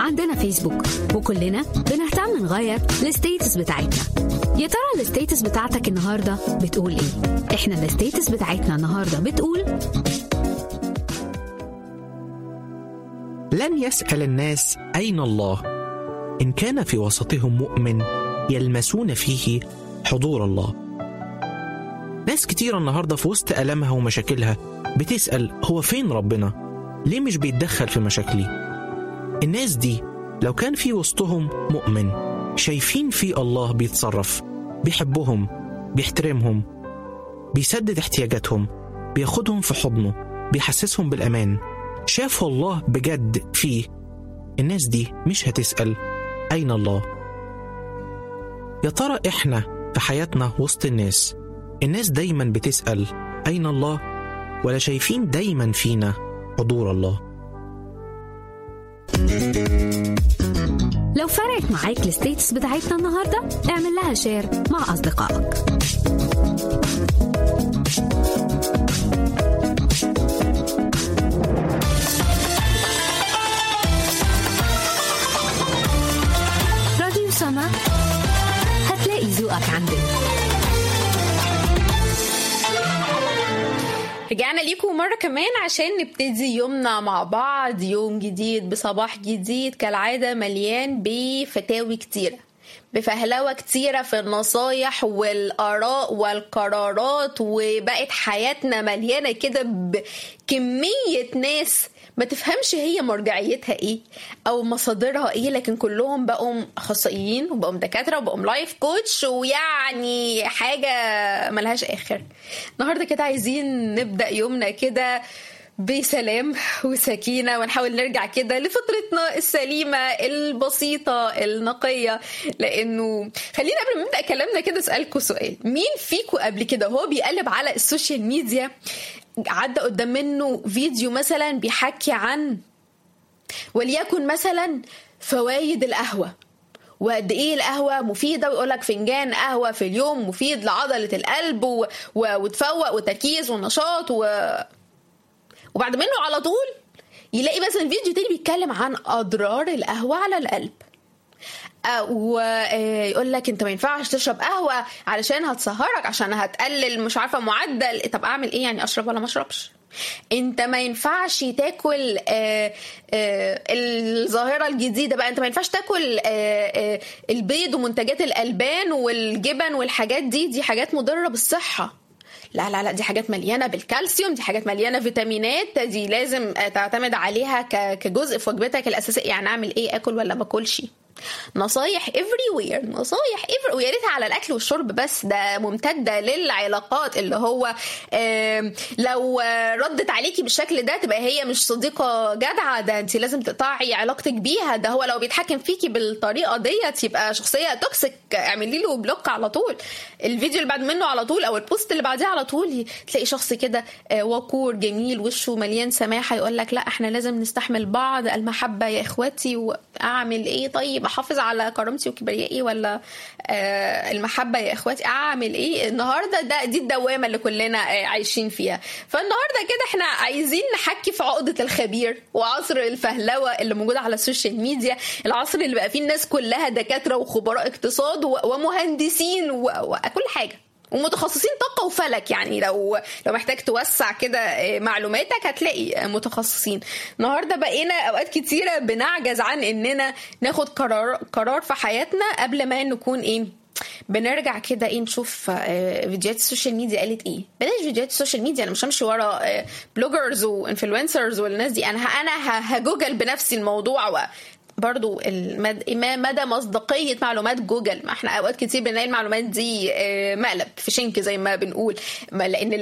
عندنا فيسبوك وكلنا بنهتم نغير الستيتس بتاعتنا يا ترى الستيتس بتاعتك النهارده بتقول ايه احنا الستيتس بتاعتنا النهارده بتقول لن يسأل الناس أين الله إن كان في وسطهم مؤمن يلمسون فيه حضور الله ناس كتير النهاردة في وسط ألمها ومشاكلها بتسأل هو فين ربنا؟ ليه مش بيتدخل في مشاكلي؟ الناس دي لو كان في وسطهم مؤمن شايفين في الله بيتصرف بيحبهم بيحترمهم بيسدد احتياجاتهم بياخدهم في حضنه بيحسسهم بالأمان شافوا الله بجد فيه الناس دي مش هتسأل أين الله يا ترى إحنا في حياتنا وسط الناس الناس دايما بتسأل أين الله ولا شايفين دايما فينا حضور الله لو فرقت معاك الستيتس بتاعتنا النهارده اعمل لها شير مع اصدقائك راديو سما هتلاقي ذوقك عندنا رجعنا ليكم مرة كمان عشان نبتدي يومنا مع بعض يوم جديد بصباح جديد كالعادة مليان بفتاوي كتيرة بفهلوة كتيرة في النصايح والآراء والقرارات وبقت حياتنا مليانة كده بكمية ناس ما تفهمش هي مرجعيتها ايه او مصادرها ايه لكن كلهم بقوا اخصائيين وبقوا دكاتره وبقوا لايف كوتش ويعني حاجه ملهاش اخر النهارده كده عايزين نبدا يومنا كده بسلام وسكينة ونحاول نرجع كده لفطرتنا السليمة البسيطة النقية لأنه خلينا قبل ما نبدأ كلامنا كده أسألكم سؤال مين فيكم قبل كده هو بيقلب على السوشيال ميديا عدى قدام منه فيديو مثلا بيحكي عن وليكن مثلا فوائد القهوة وقد ايه القهوه مفيده ويقول لك فنجان قهوه في اليوم مفيد لعضله القلب و... و... وتفوق وتركيز ونشاط و... وبعد منه على طول يلاقي مثلا فيديو تاني بيتكلم عن اضرار القهوه على القلب ويقول لك انت ما ينفعش تشرب قهوه علشان هتسهرك عشان هتقلل مش عارفه معدل طب اعمل ايه يعني اشرب ولا ما اشربش انت ما ينفعش تاكل آآ آآ الظاهره الجديده بقى انت ما ينفعش تاكل آآ البيض ومنتجات الالبان والجبن والحاجات دي دي حاجات مضره بالصحه لا لا لا دي حاجات مليانه بالكالسيوم دي حاجات مليانه فيتامينات دي لازم تعتمد عليها كجزء في وجبتك الاساسيه يعني اعمل ايه اكل ولا ما اكلش نصايح everywhere نصايح everywhere ويا ريتها على الاكل والشرب بس ده ممتده للعلاقات اللي هو لو ردت عليكي بالشكل ده تبقى هي مش صديقه جدعه ده انت لازم تقطعي علاقتك بيها ده هو لو بيتحكم فيكي بالطريقه ديت يبقى شخصيه توكسيك اعملي له بلوك على طول الفيديو اللي بعد منه على طول او البوست اللي بعديه على طول تلاقي شخص كده وقور جميل وشه مليان سماحه يقول لك لا احنا لازم نستحمل بعض المحبه يا اخواتي واعمل ايه طيب احافظ على كرامتي وكبريائي ولا آه المحبه يا اخواتي اعمل ايه النهارده ده دي الدوامه اللي كلنا آه عايشين فيها فالنهارده كده احنا عايزين نحكي في عقده الخبير وعصر الفهلوه اللي موجوده على السوشيال ميديا العصر اللي بقى فيه الناس كلها دكاتره وخبراء اقتصاد ومهندسين وكل حاجه ومتخصصين طاقه وفلك يعني لو لو محتاج توسع كده معلوماتك هتلاقي متخصصين النهارده بقينا اوقات كتيره بنعجز عن اننا ناخد قرار قرار في حياتنا قبل ما نكون ايه بنرجع كده ايه نشوف فيديوهات السوشيال ميديا قالت ايه بلاش فيديوهات السوشيال ميديا انا مش همشي ورا بلوجرز وانفلونسرز والناس دي انا انا هجوجل بنفسي الموضوع و برضو المد... ما مدى مصداقية معلومات جوجل ما احنا اوقات كتير بنلاقي المعلومات دي مقلب في شنك زي ما بنقول لان